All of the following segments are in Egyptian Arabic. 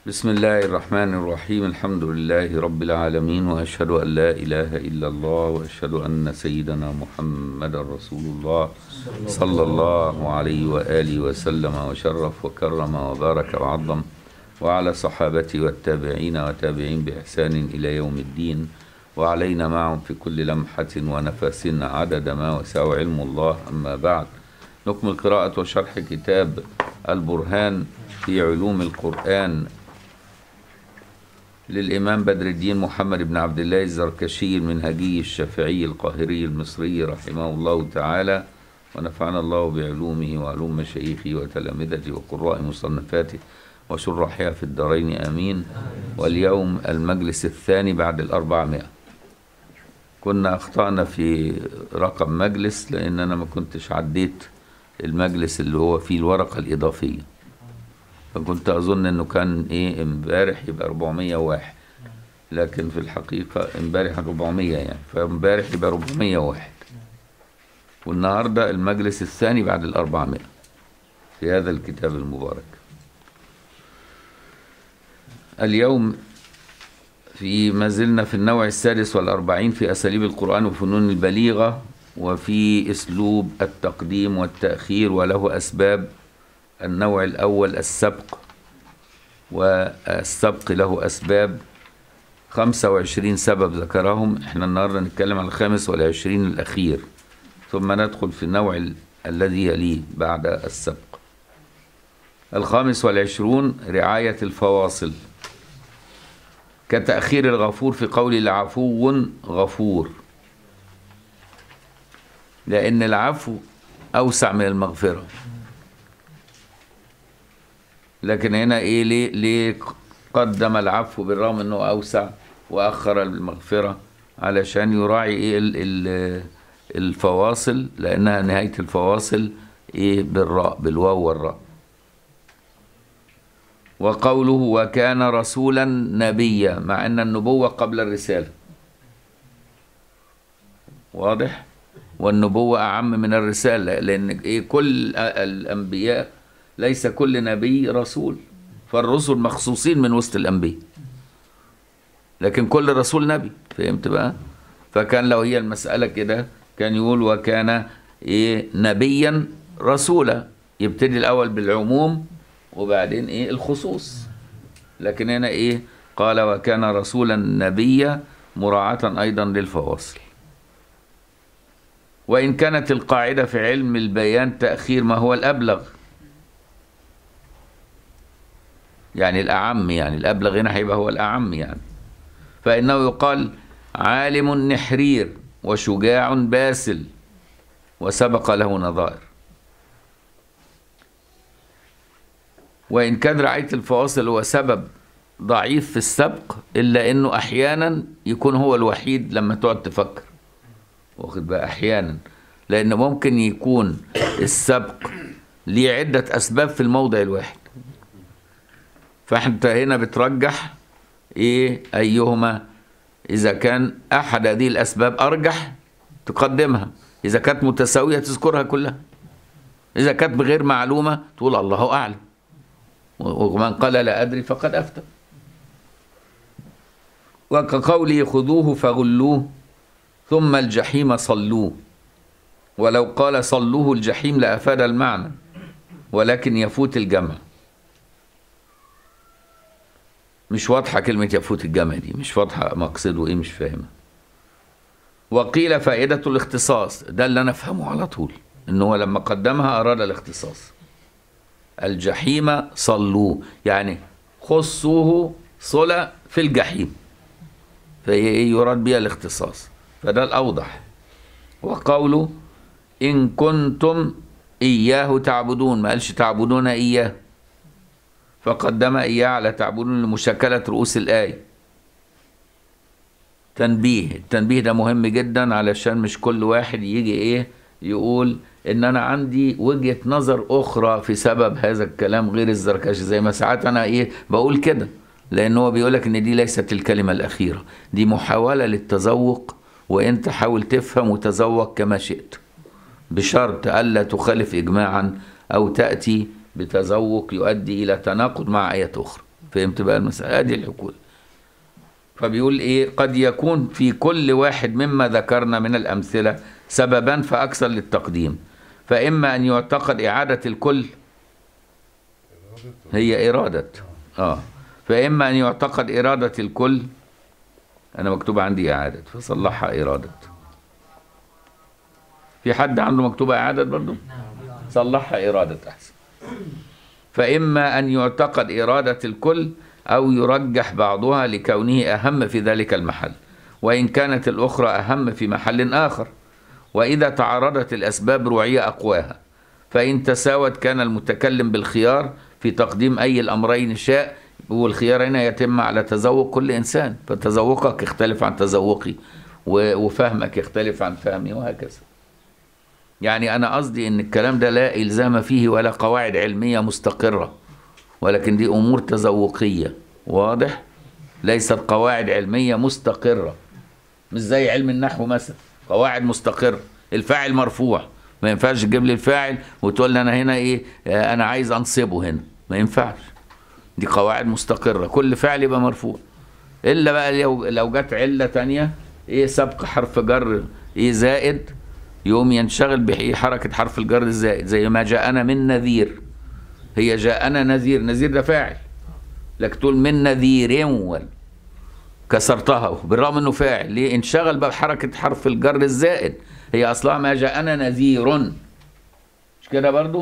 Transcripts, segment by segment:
بسم الله الرحمن الرحيم الحمد لله رب العالمين وأشهد أن لا إله إلا الله وأشهد أن سيدنا محمد رسول الله صلى الله عليه وآله وسلم وشرف وكرم وبارك وعظم وعلى صحابته والتابعين وتابعين بإحسان إلى يوم الدين وعلينا معهم في كل لمحة ونفس عدد ما وسع علم الله أما بعد نكمل قراءة وشرح كتاب البرهان في علوم القرآن للإمام بدر الدين محمد بن عبد الله الزركشي المنهجي الشافعي القاهري المصري رحمه الله تعالى ونفعنا الله بعلومه وعلوم مشايخه وتلامذته وقراء مصنفاته وشرحها في الدارين آمين واليوم المجلس الثاني بعد الأربعمائة كنا أخطأنا في رقم مجلس لأن أنا ما كنتش عديت المجلس اللي هو فيه الورقة الإضافية فكنت أظن إنه كان إيه امبارح يبقى 401 لكن في الحقيقة امبارح 400 يعني فامبارح يبقى 401 والنهاردة المجلس الثاني بعد الأربعمائة في هذا الكتاب المبارك اليوم في ما زلنا في النوع السادس والأربعين في أساليب القرآن وفنون البليغة وفي أسلوب التقديم والتأخير وله أسباب النوع الأول السبق والسبق له أسباب خمسة وعشرين سبب ذكرهم احنا النهاردة نتكلم عن الخامس والعشرين الأخير ثم ندخل في النوع ال الذي يليه بعد السبق الخامس والعشرون رعاية الفواصل كتأخير الغفور في قول العفو غفور لأن العفو أوسع من المغفرة لكن هنا إيه ليه, ليه قدم العفو بالرغم أنه أوسع وأخر المغفرة علشان يراعي إيه ال ال الفواصل لأنها نهاية الفواصل إيه بالراء بالواو والراء وقوله وكان رسولا نبيا مع ان النبوة قبل الرسالة واضح والنبوة أعم من الرسالة لأن إيه كل الأنبياء ليس كل نبي رسول فالرسل مخصوصين من وسط الأنبياء لكن كل رسول نبي فهمت بقى فكان لو هي المسألة كده كان يقول وكان إيه نبيا رسولا يبتدي الأول بالعموم وبعدين ايه الخصوص لكن هنا ايه قال وكان رسولا نبيا مراعاة ايضا للفواصل وان كانت القاعدة في علم البيان تأخير ما هو الابلغ يعني الاعم يعني الابلغ هنا هيبقى هو الاعم يعني فانه يقال عالم نحرير وشجاع باسل وسبق له نظائر وإن كان رعاية الفواصل هو سبب ضعيف في السبق إلا إنه أحيانا يكون هو الوحيد لما تقعد تفكر واخد بقى أحيانا لأن ممكن يكون السبق ليه عدة أسباب في الموضع الواحد فأنت هنا بترجح إيه أيهما إذا كان أحد هذه الأسباب أرجح تقدمها إذا كانت متساوية تذكرها كلها إذا كانت بغير معلومة تقول الله أعلم ومن قال لا أدري فقد أفتى وكقوله خذوه فغلوه ثم الجحيم صلوه ولو قال صلوه الجحيم لأفاد المعنى ولكن يفوت الجمع مش واضحة كلمة يفوت الجمع دي مش واضحة مقصده ايه مش فاهمة وقيل فائدة الاختصاص ده اللي انا افهمه على طول ان هو لما قدمها اراد الاختصاص الجحيم صلوه يعني خصوه صلة في الجحيم فيراد بها الاختصاص فده الأوضح وقوله إن كنتم إياه تعبدون ما قالش تعبدون إياه فقدم إياه على تعبدون لمشاكلة رؤوس الآية تنبيه التنبيه ده مهم جدا علشان مش كل واحد يجي إيه يقول ان انا عندي وجهة نظر اخرى في سبب هذا الكلام غير الزركشي زي ما ساعات انا ايه بقول كده لان هو بيقولك ان دي ليست الكلمة الاخيرة دي محاولة للتذوق وانت حاول تفهم وتذوق كما شئت بشرط الا تخالف اجماعا او تأتي بتذوق يؤدي الى تناقض مع ايات اخرى فهمت بقى المسألة ادي الحقول فبيقول ايه قد يكون في كل واحد مما ذكرنا من الامثله سببا فاكثر للتقديم فاما ان يعتقد اعاده الكل هي اراده اه فاما ان يعتقد اراده الكل انا مكتوب عندي اعاده فصلحها اراده في حد عنده مكتوبه اعاده برضه صلحها اراده احسن فإما أن يعتقد إرادة الكل أو يرجح بعضها لكونه أهم في ذلك المحل وإن كانت الأخرى أهم في محل آخر وإذا تعارضت الأسباب رعي أقواها فإن تساوت كان المتكلم بالخيار في تقديم أي الأمرين شاء والخيار هنا يتم على تذوق كل إنسان فتذوقك يختلف عن تذوقي و- وفهمك يختلف عن فهمي وهكذا يعني أنا قصدي إن الكلام ده لا إلزام فيه ولا قواعد علمية مستقرة ولكن دي أمور تذوقية واضح؟ ليست قواعد علمية مستقرة مش زي علم النحو مثلا قواعد مستقرة الفاعل مرفوع ما ينفعش تجيب لي الفاعل وتقول لي أنا هنا إيه آه، أنا عايز أنصبه هنا ما ينفعش دي قواعد مستقرة كل فعل يبقى مرفوع إلا بقى لو لو جت علة تانية إيه سبق حرف جر إيه زائد يقوم ينشغل بحركة حرف الجر الزائد زي ما جاءنا من نذير هي جاءنا نذير نذير ده فاعل لكن تقول من نذير ول كسرتها بالرغم انه فاعل ليه انشغل بقى بحركة حرف الجر الزائد هي اصلها ما جاءنا نذير مش كده برضو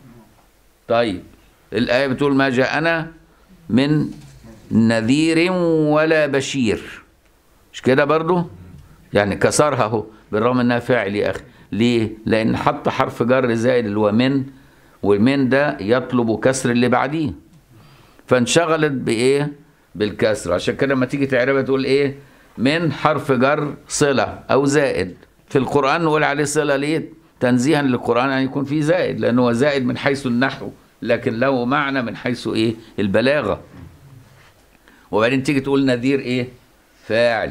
طيب الآية بتقول ما جاءنا من نذير ولا بشير مش كده برضو يعني كسرها اهو بالرغم انها فاعل يا اخي ليه لان حط حرف جر زائد اللي هو من والمن ده يطلب كسر اللي بعديه فانشغلت بايه بالكسر عشان كده لما تيجي تعربها تقول ايه من حرف جر صله او زائد في القران نقول عليه صله ليه تنزيها للقران ان يكون فيه زائد لانه هو زائد من حيث النحو لكن له معنى من حيث ايه البلاغه وبعدين تيجي تقول نذير ايه فاعل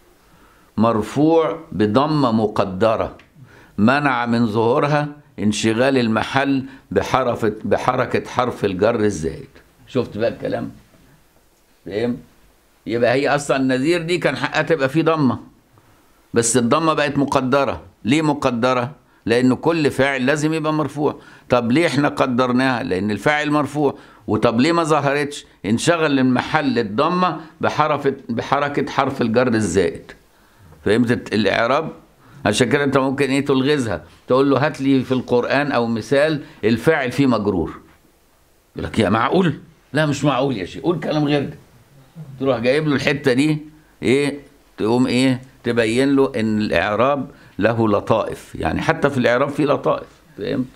مرفوع بضمة مقدرة منع من ظهورها انشغال المحل بحرف بحركة حرف الجر الزائد شفت بقى الكلام فاهم يبقى هي اصلا النذير دي كان حقها تبقى فيه ضمة بس الضمة بقت مقدرة ليه مقدرة لان كل فاعل لازم يبقى مرفوع طب ليه احنا قدرناها لان الفاعل مرفوع وطب ليه ما ظهرتش انشغل المحل الضمة بحرف بحركة حرف الجر الزائد فهمت الاعراب عشان كده انت ممكن ايه تلغزها تقول له هات لي في القران او مثال الفاعل فيه مجرور يقول لك يا معقول لا مش معقول يا شيخ قول كلام غير ده تروح جايب له الحته دي ايه تقوم ايه تبين له ان الاعراب له لطائف يعني حتى في الاعراب في لطائف فهمت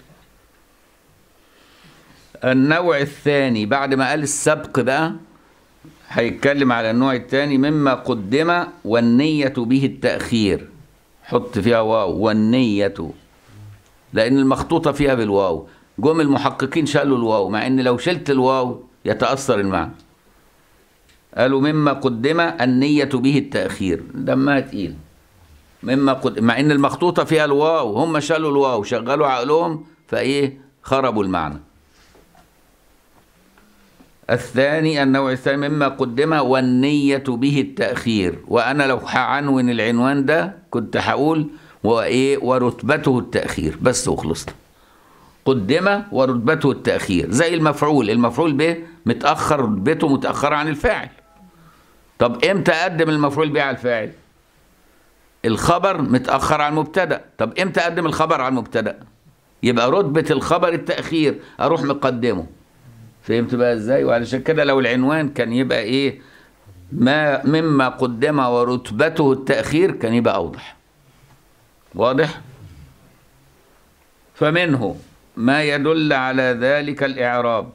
النوع الثاني بعد ما قال السبق بقى هيتكلم على النوع الثاني مما قدم والنية به التأخير حط فيها واو والنية لأن المخطوطة فيها بالواو جم المحققين شالوا الواو مع إن لو شلت الواو يتأثر المعنى قالوا مما قدم النية به التأخير دمها تقيل مما قد... مع إن المخطوطة فيها الواو هم شالوا الواو شغلوا عقلهم فإيه خربوا المعنى الثاني النوع الثاني مما قدم والنية به التأخير وأنا لو هعنون العنوان ده كنت هقول وإيه ورتبته التأخير بس وخلصنا قدم ورتبته التأخير زي المفعول المفعول به متأخر رتبته متأخرة عن الفاعل طب امتى أقدم المفعول به على الفاعل الخبر متأخر عن المبتدأ طب امتى أقدم الخبر على المبتدأ يبقى رتبة الخبر التأخير أروح مقدمه فهمت بقى ازاي وعلشان كده لو العنوان كان يبقى ايه ما مما قدم ورتبته التأخير كان يبقى أوضح واضح فمنه ما يدل على ذلك الإعراب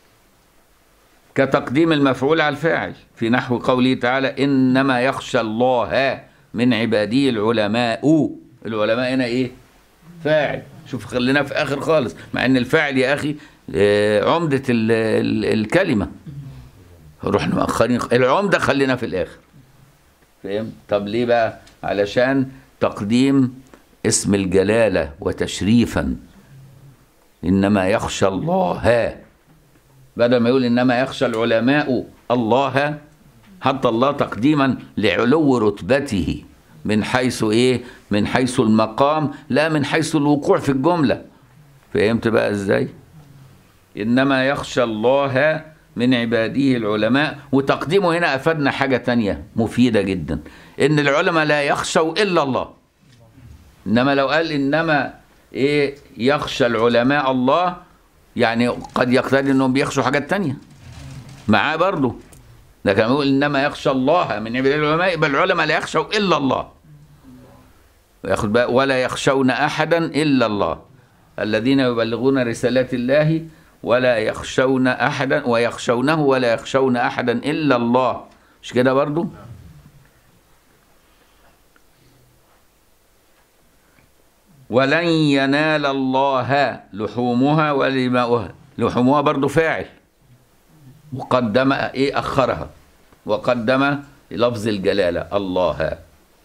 كتقديم المفعول على الفاعل في نحو قوله تعالى إنما يخشى الله من عباده العلماء العلماء هنا إيه فاعل شوف خلينا في آخر خالص مع إن الفاعل يا أخي آه، عمدة ال ال الكلمة رحنا مأخرين العمدة خلينا في الآخر فاهم طب ليه بقى علشان تقديم اسم الجلالة وتشريفا إنما يخشى الله بدل ما يقول إنما يخشى العلماء الله حط الله تقديما لعلو رتبته من حيث إيه من حيث المقام لا من حيث الوقوع في الجملة فهمت بقى إزاي إنما يخشى الله من عباده العلماء وتقديمه هنا أفادنا حاجة تانية مفيدة جدا إن العلماء لا يخشوا إلا الله إنما لو قال إنما إيه يخشى العلماء الله يعني قد يقتضي إنهم بيخشوا حاجات تانية معاه برضه لكن يقول إنما يخشى الله من عباده العلماء يبقى العلماء لا يخشوا إلا الله وياخد بقى ولا يخشون أحدا إلا الله الذين يبلغون رسالات الله ولا يخشون احدا ويخشونه ولا يخشون احدا الا الله مش كده برضو ولن ينال الله لحومها ولا دماؤها لحومها برضو فاعل وقدم ايه اخرها وقدم لفظ الجلاله الله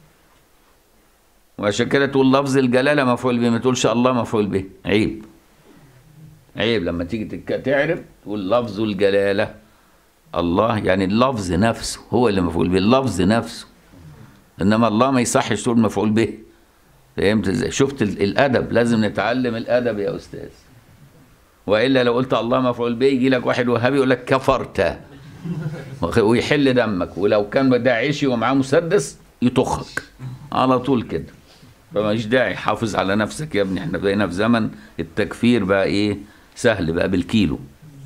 وعشان كده تقول لفظ الجلاله مفعول به ما تقولش الله مفعول به عيب عيب لما تيجي تك- تعرف تقول لفظ الجلالة الله يعني اللفظ نفسه هو اللي مفعول به اللفظ نفسه انما الله ما يصحش تقول مفعول به فهمت ازاي شفت ال- الادب لازم نتعلم الادب يا استاذ والا لو قلت الله مفعول به يجي لك واحد وهابي يقول لك كفرت وخ- ويحل دمك ولو كان ده عيشي ومعاه مسدس يطخك على طول كده فمش داعي حافظ على نفسك يا ابني احنا بقينا في زمن التكفير بقى ايه سهل بقى بالكيلو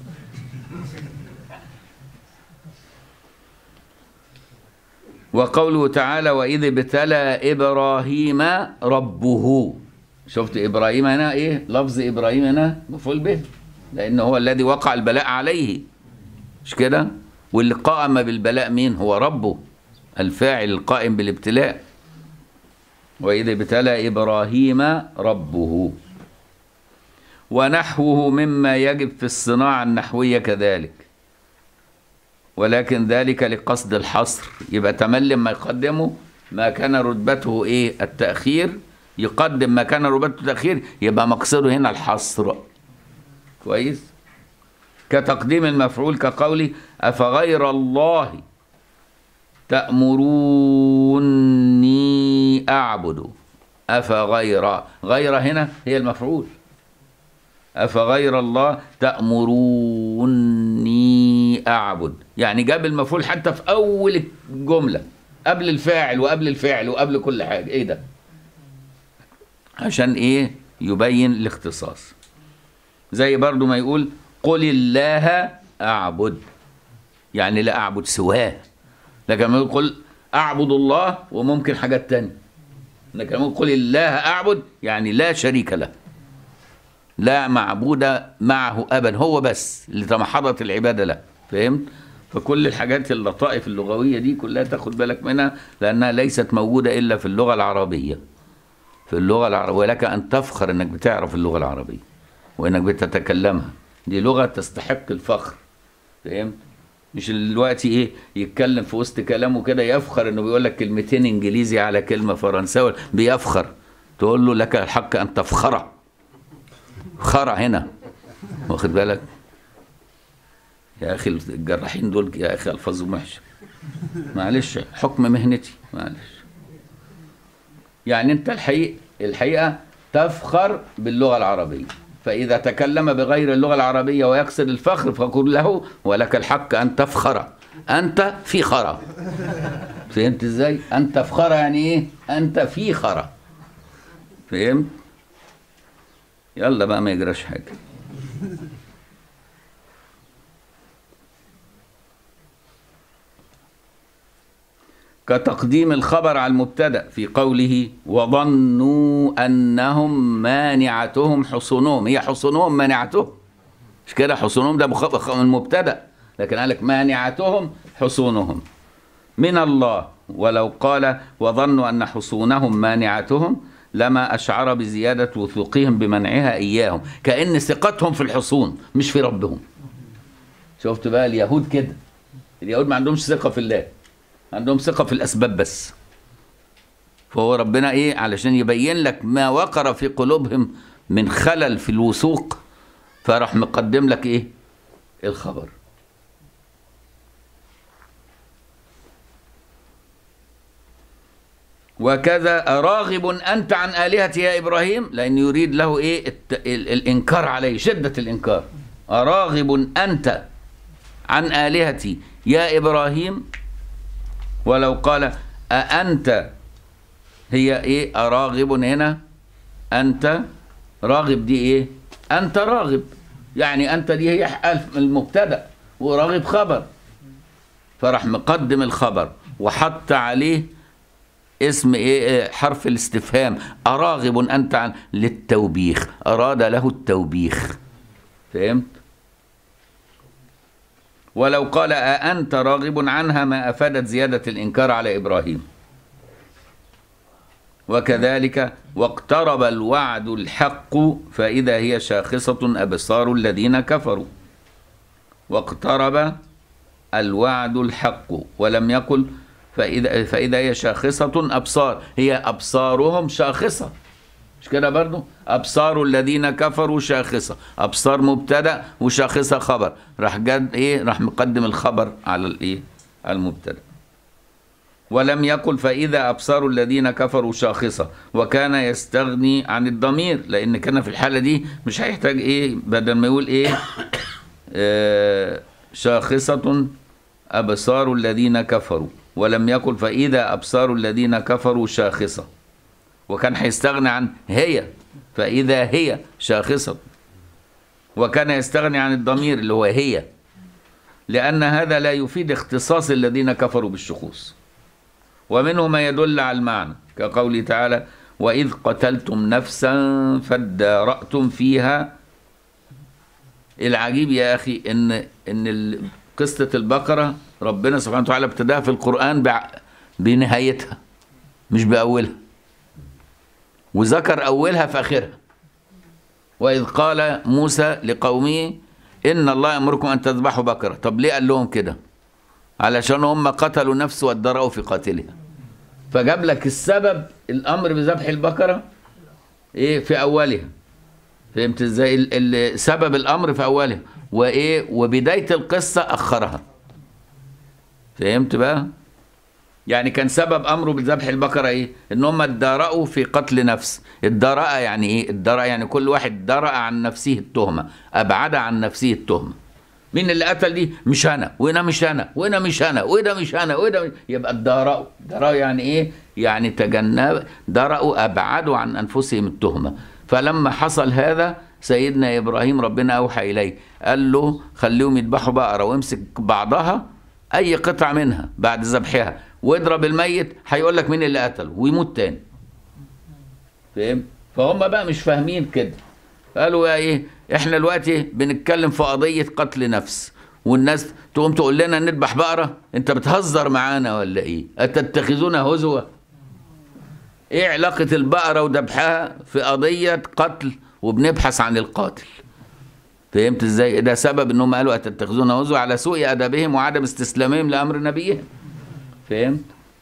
وقوله تعالى وإذ ابتلى إبراهيم ربه شفت إبراهيم هنا إيه لفظ إبراهيم هنا مفعول به لأنه هو الذي وقع البلاء عليه مش كده واللي قام بالبلاء مين هو ربه الفاعل القائم بالابتلاء وإذ ابتلى إبراهيم ربه ونحوه مما يجب في الصناعة النحوية كذلك ولكن ذلك لقصد الحصر يبقى تملي ما يقدمه ما كان رتبته ايه التأخير يقدم ما كان رتبته التأخير يبقى مقصده هنا الحصر كويس كتقديم المفعول كقولي أفغير الله تأمروني أعبد أفغير غير هنا هي المفعول أفغير الله تأمروني أعبد يعني جاب المفعول حتى في أول الجملة قبل الفاعل وقبل الفعل وقبل كل حاجة إيه ده عشان إيه يبين الاختصاص زي برضو ما يقول قل الله أعبد يعني لا أعبد سواه لكن لما يقول قل أعبد الله وممكن حاجات تانية لكن لما يقول قل الله أعبد يعني لا شريك له لا معبود معه أبدا هو بس اللي تمحضت العبادة له فهمت؟ فكل الحاجات اللطائف اللغوية دي كلها تاخد بالك منها لأنها ليست موجودة إلا في اللغة العربية في اللغة العربية ولك أن تفخر أنك بتعرف اللغة العربية وأنك بتتكلمها دي لغة تستحق الفخر فهمت؟ مش دلوقتي ايه يتكلم في وسط كلامه كده يفخر انه بيقول لك كلمتين انجليزي على كلمه فرنساوي بيفخر تقول له لك الحق ان تفخر خرع هنا واخد بالك يا اخي الجراحين دول يا اخي الفاظهم وحشه معلش حكم مهنتي معلش يعني انت الحقيقه الحقيقه تفخر باللغه العربيه فاذا تكلم بغير اللغه العربيه ويقصد الفخر فقل له ولك الحق ان تفخر انت في خرى فهمت ازاي ان تفخر يعني ايه انت في خرى فهمت يلا بقى ما يجراش حاجه كتقديم الخبر على المبتدا في قوله وظنوا انهم مانعتهم حصونهم هي حصونهم مانعتهم مش كده حصونهم ده مخ- من المبتدا لكن قال لك مانعتهم حصونهم من الله ولو قال وظنوا ان حصونهم مانعتهم لما اشعر بزياده وثوقهم بمنعها اياهم كان ثقتهم في الحصون مش في ربهم شفت بقى اليهود كده اليهود ما عندهمش ثقه في الله عندهم ثقة في الأسباب بس فهو ربنا إيه علشان يبين لك ما وقر في قلوبهم من خلل في الوثوق فراح مقدم لك إيه الخبر وكذا أراغب أنت عن آلهتي يا إبراهيم لأن يريد له إيه الت... ال... الإنكار عليه شدة الإنكار أراغب أنت عن آلهتي يا إبراهيم ولو قال أأنت هي إيه أراغب هنا أنت راغب دي إيه أنت راغب يعني أنت دي هي المبتدأ وراغب خبر فراح مقدم الخبر وحط عليه اسم ايه حرف الاستفهام اراغب انت عن للتوبيخ اراد له التوبيخ فهمت ولو قال أأنت راغب عنها ما أفادت زيادة الإنكار على إبراهيم وكذلك واقترب الوعد الحق فإذا هي شاخصة أبصار الذين كفروا واقترب الوعد الحق ولم يقل فإذا, فإذا هي شاخصة أبصار هي أبصارهم شاخصة مش كده برضو أبصار الذين كفروا شاخصة أبصار مبتدأ وشاخصة خبر راح جد إيه راح مقدم الخبر على الإيه المبتدأ ولم يقل فإذا أبصار الذين كفروا شاخصة وكان يستغني عن الضمير لأن كان في الحالة دي مش هيحتاج إيه بدل ما يقول إيه آه شاخصة أبصار الذين كفروا ولم يقل فإذا أبصار الذين كفروا شاخصة وكان هيستغني عن هي فإذا هي شاخصة وكان يستغني عن الضمير اللي هو هي لأن هذا لا يفيد اختصاص الذين كفروا بالشخوص ومنه ما يدل على المعنى كقوله تعالى وإذ قتلتم نفسا فادارأتم فيها العجيب يا أخي إن إن قصة البقرة ربنا سبحانه وتعالى ابتداها في القرآن بنهايتها مش بأولها وذكر أولها في آخرها وإذ قال موسى لقومه إن الله يأمركم أن تذبحوا بقرة طب ليه قال لهم كده علشان هم قتلوا نفس وادرأوا في قاتلها فجاب لك السبب الأمر بذبح البقرة إيه في أولها فهمت ازاي سبب الأمر في أولها وإيه وبداية القصة أخرها فهمت بقى يعني كان سبب امره بذبح البقره ايه ان هم اتدارأوا في قتل نفس الدرأ يعني ايه الدرأ يعني كل واحد درأ عن نفسه التهمه ابعد عن نفسه التهمه مين اللي قتل دي مش انا وانا مش انا وانا مش انا وانا مش انا وانا مش... يبقى الدرأوا درأوا يعني ايه يعني تجنب درأوا ابعدوا عن انفسهم التهمه فلما حصل هذا سيدنا ابراهيم ربنا اوحى اليه قال له خليهم يذبحوا بقره وامسك بعضها اي قطعه منها بعد ذبحها واضرب الميت هيقول لك مين اللي قتله ويموت تاني فاهم فهم بقى مش فاهمين كده قالوا يا ايه احنا دلوقتي بنتكلم في قضيه قتل نفس والناس تقوم تقول لنا نذبح بقره انت بتهزر معانا ولا ايه اتتخذونا هزوا ايه علاقه البقره وذبحها في قضيه قتل وبنبحث عن القاتل فهمت ازاي ده سبب انهم قالوا اتتخذون هزوا على سوء ادبهم وعدم استسلامهم لامر نبيهم فهمت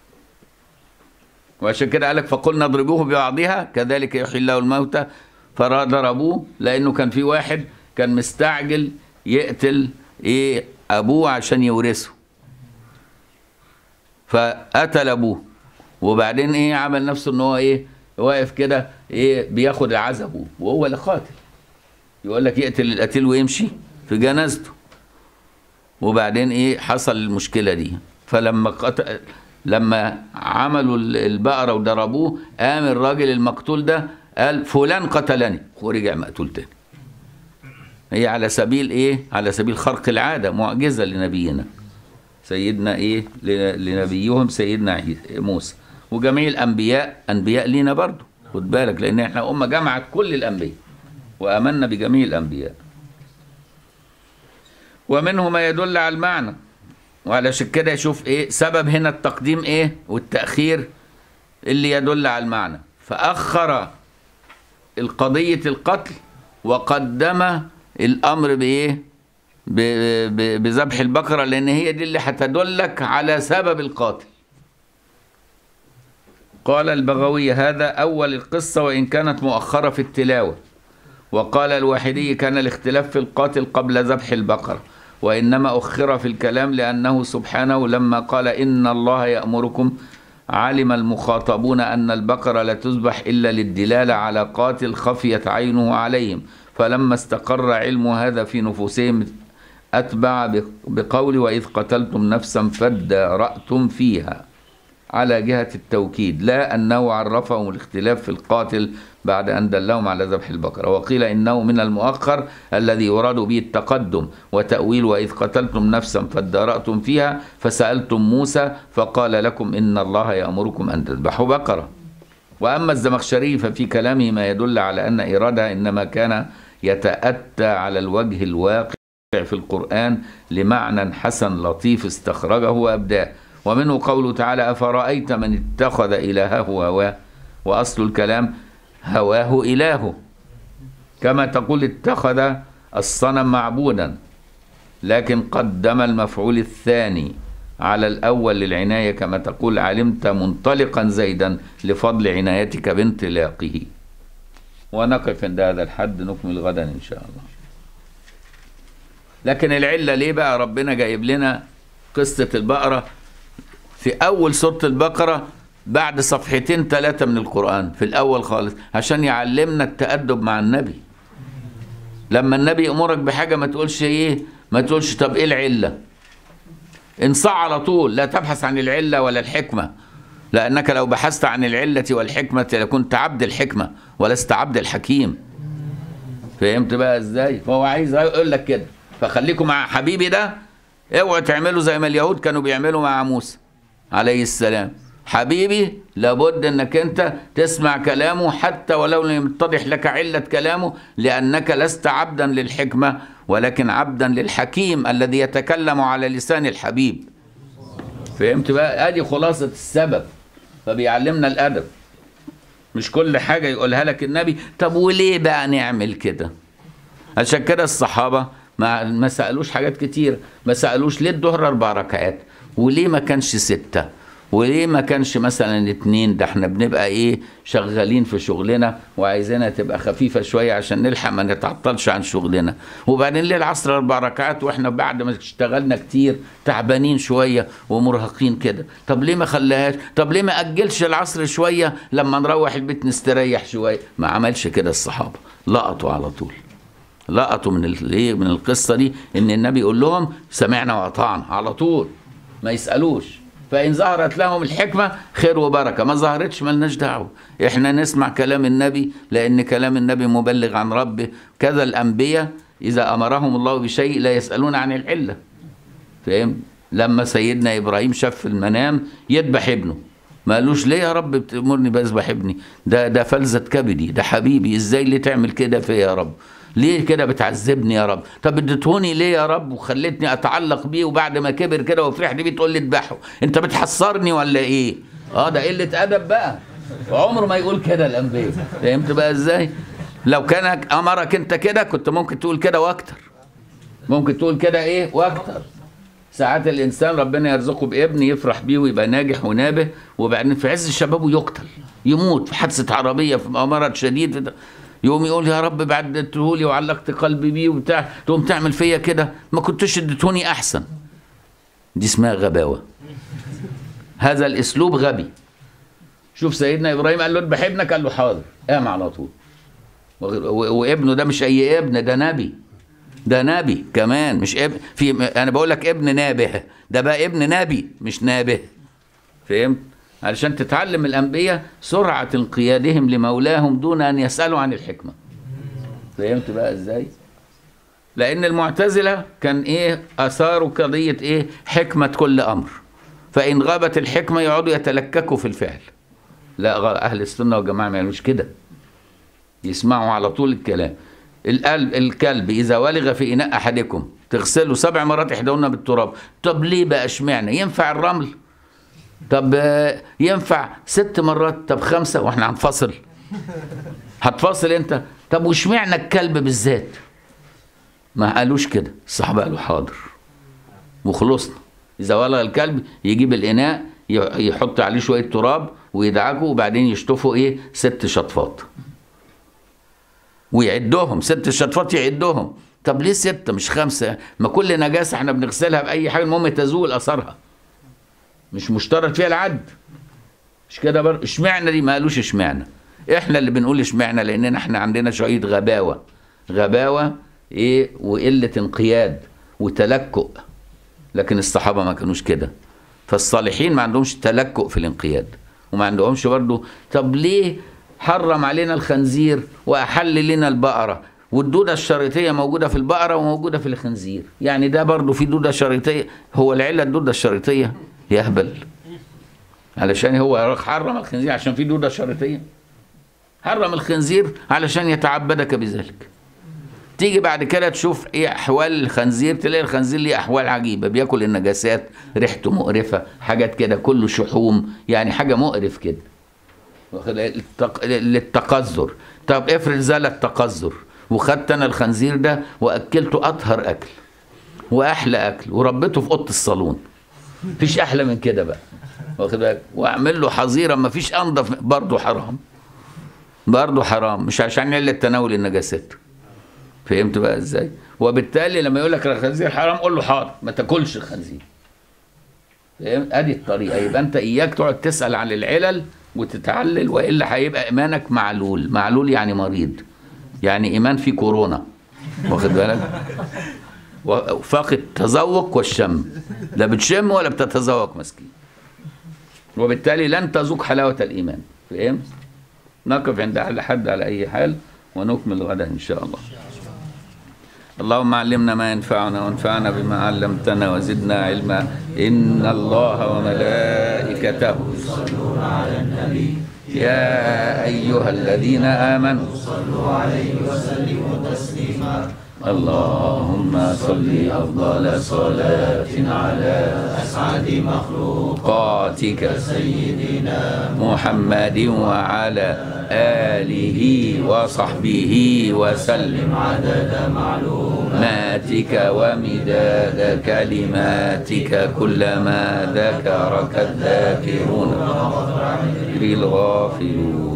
وعشان كده قالك فقلنا اضربوه ببعضها كذلك يحيي الله الموتى فضربوه لانه كان في واحد كان مستعجل يقتل ايه ابوه عشان يورثه فقتل ابوه وبعدين ايه عمل نفسه ان هو ايه واقف كده ايه بياخد عزبه وهو اللي قاتل يقول لك يقتل القتيل ويمشي في جنازته وبعدين ايه حصل المشكله دي فلما قتل لما عملوا البقره وضربوه قام الراجل المقتول ده قال فلان قتلني ورجع مقتول تاني هي على سبيل ايه على سبيل خرق العاده معجزه لنبينا سيدنا ايه لنبيهم سيدنا موسى وجميع الانبياء انبياء لينا برضه خد بالك لان احنا امه جمعت كل الانبياء وامنا بجميع الانبياء ومنه ما يدل على المعنى وعلشان كده يشوف ايه سبب هنا التقديم ايه والتأخير اللي يدل على المعنى فأخر القضية القتل وقدم الأمر بإيه بذبح البقرة لأن هي دي اللي هتدلك على سبب القاتل قال البغوي هذا أول القصة وإن كانت مؤخرة في التلاوة وقال الواحدي كان الاختلاف في القاتل قبل ذبح البقرة وإنما أخر في الكلام لأنه سبحانه لما قال إن الله يأمركم علم المخاطبون أن البقرة لا تذبح إلا للدلالة على قاتل خفيت عينه عليهم فلما استقر علم هذا في نفوسهم أتبع بقول وإذ قتلتم نفسا فادارأتم فيها على جهة التوكيد لا أنه عرفهم الاختلاف في القاتل بعد أن دلهم على ذبح البقرة وقيل إنه من المؤخر الذي يراد به التقدم وتأويل وإذ قتلتم نفسا فادارأتم فيها فسألتم موسى فقال لكم إن الله يأمركم أن تذبحوا بقرة وأما الزمخشري ففي كلامه ما يدل على أن إرادها إنما كان يتأتى على الوجه الواقع في القرآن لمعنى حسن لطيف استخرجه وأبداه ومنه قوله تعالى أفرأيت من اتخذ إلهه هواه وأصل الكلام هواه إلهه كما تقول اتخذ الصنم معبودا لكن قدم المفعول الثاني على الأول للعناية كما تقول علمت منطلقا زيدا لفضل عنايتك بانطلاقه ونقف عند هذا الحد نكمل غدا إن شاء الله لكن العلة ليه بقى ربنا جايب لنا قصة البقرة في أول سورة البقرة بعد صفحتين ثلاثة من القرآن في الأول خالص عشان يعلمنا التأدب مع النبي لما النبي يأمرك بحاجة ما تقولش إيه ما تقولش طب إيه العلة انصع على طول لا تبحث عن العلة ولا الحكمة لأنك لو بحثت عن العلة والحكمة لكنت عبد الحكمة ولست عبد الحكيم فهمت بقى ازاي فهو عايز يقول لك كده فخليكم مع حبيبي ده اوعوا تعملوا زي ما اليهود كانوا بيعملوا مع موسى عليه السلام حبيبي لابد انك انت تسمع كلامه حتى ولو لم يتضح لك علة كلامه لانك لست عبدا للحكمة ولكن عبدا للحكيم الذي يتكلم على لسان الحبيب فهمت بقى ادي خلاصة السبب فبيعلمنا الادب مش كل حاجة يقولها لك النبي طب وليه بقى نعمل كده عشان كده الصحابة ما ما سألوش حاجات كتير ما سألوش ليه الظهر أربع ركعات وليه ما كانش ستة وليه ما كانش مثلا اتنين ده احنا بنبقى ايه شغالين في شغلنا وعايزينها تبقى خفيفة شوية عشان نلحق ما نتعطلش عن شغلنا وبعدين ليه العصر اربع ركعات واحنا بعد ما اشتغلنا كتير تعبانين شوية ومرهقين كده طب ليه ما خلاهاش طب ليه ما اجلش العصر شوية لما نروح البيت نستريح شوية ما عملش كده الصحابة لقطوا على طول لقطوا من الايه من القصه دي ان النبي يقول لهم سمعنا واطعنا على طول ما يسالوش فان ظهرت لهم الحكمه خير وبركه ما ظهرتش ملناش دعوه احنا نسمع كلام النبي لان كلام النبي مبلغ عن ربه كذا الانبياء اذا امرهم الله بشيء لا يسالون عن العله فاهم لما سيدنا ابراهيم شاف في المنام يذبح ابنه ما قالوش ليه يا رب بتامرني بذبح ابني ده ده فلذة كبدي ده حبيبي ازاي ليه تعمل كده فيا يا رب ليه كده بتعذبني يا رب طب اديتهوني ليه يا رب وخلتني اتعلق بيه وبعد ما كبر كده وفرحت بيه تقول لي اذبحه انت بتحصرني ولا ايه اه ده قله ادب بقى عمره ما يقول كده الانبياء فهمت بقى ازاي لو كان امرك انت كده كنت ممكن تقول كده واكتر ممكن تقول كده ايه واكتر ساعات الانسان ربنا يرزقه بابن يفرح بيه ويبقى ناجح ونابه وبعدين في عز شبابه يقتل يموت في حادثه عربيه في مرض شديد يقوم يقول يا رب بعد اديتهولي وعلقت قلبي بيه وبتاع تقوم تعمل فيا كده ما كنتش اديتهوني احسن دي اسمها غباوه هذا الاسلوب غبي شوف سيدنا ابراهيم قال له اذبح ابنك قال له حاضر قام على طول وابنه ده مش اي ابن ده نبي ده نبي كمان مش ابن في انا بقول لك ابن نابه ده بقى ابن نبي مش نابه فهمت علشان تتعلم الأنبياء سرعة انقيادهم لمولاهم دون أن يسألوا عن الحكمة فهمت بقى إزاي لأن المعتزلة كان إيه أثاروا قضية إيه حكمة كل أمر فإن غابت الحكمة يقعدوا يتلككوا في الفعل لا أهل السنة والجماعة ما يعملوش كده يسمعوا على طول الكلام القلب الكلب إذا ولغ في إناء أحدكم تغسله سبع مرات إحداهن بالتراب طب ليه بقى اشمعنى ينفع الرمل طب ينفع ست مرات طب خمسة واحنا هنفصل هتفصل انت طب واشمعنى الكلب بالذات ما قالوش كده الصحابة قالوا حاضر وخلصنا إذا ولغ الكلب يجيب الإناء يحط عليه شوية تراب ويدعكه وبعدين يشطفوا إيه ست شطفات ويعدهم ست شطفات يعدهم طب ليه ستة مش خمسة ما كل نجاسة احنا بنغسلها بأي حاجة المهم تزول أثرها مش مشترط فيها العد مش كده بر اشمعنى دي ما قالوش اشمعنى احنا اللي بنقول اشمعنى لاننا احنا عندنا شويه غباوه غباوه ايه وقله انقياد وتلكؤ لكن الصحابه ما كانوش كده فالصالحين ما عندهمش تلكؤ في الانقياد وما عندهمش برضه طب ليه حرم علينا الخنزير واحل لنا البقره والدوده الشريطيه موجوده في البقره وموجوده في الخنزير يعني ده برضه في دوده شريطيه هو العله الدوده الشريطيه يهبل علشان هو حرم الخنزير عشان في دوده شريطيه حرم الخنزير علشان يتعبدك بذلك تيجي بعد كده تشوف ايه احوال الخنزير تلاقي الخنزير ليه احوال عجيبه بياكل النجاسات ريحته مقرفه حاجات كده كله شحوم يعني حاجه مقرف كده واخد التق... للتقذر طب افرض زال التقذر وخدت انا الخنزير ده واكلته اطهر اكل واحلى اكل وربيته في اوضه الصالون مفيش احلى من كده بقى واخد بالك واعمل له حظيره مفيش انضف برضه حرام برضه حرام مش عشان علة تناول النجاسات فهمت بقى ازاي وبالتالي لما يقول لك الخنزير حرام قول له حاضر ما تاكلش الخنزير فاهم ادي الطريقه يبقى انت اياك تقعد تسال عن العلل وتتعلل والا هيبقى ايمانك معلول معلول يعني مريض يعني ايمان في كورونا واخد بالك فاقد التذوق والشم لا بتشم ولا بتتذوق مسكين وبالتالي لن تذوق حلاوه الايمان فهمت نقف عند حد على أي حال ونكمل غدا إن شاء الله اللهم علمنا ما ينفعنا وانفعنا بما علمتنا وزدنا علما إن الله وملائكته يصلون على النبي يا أيها الذين آمنوا صلوا عليه وسلموا تسليما اللهم صل أفضل صلاة على أسعد مخلوقاتك سيدنا محمد وعلى آله وصحبه وسلم عدد معلوماتك ومداد كلماتك كلما ذكرك الذاكرون الغافلون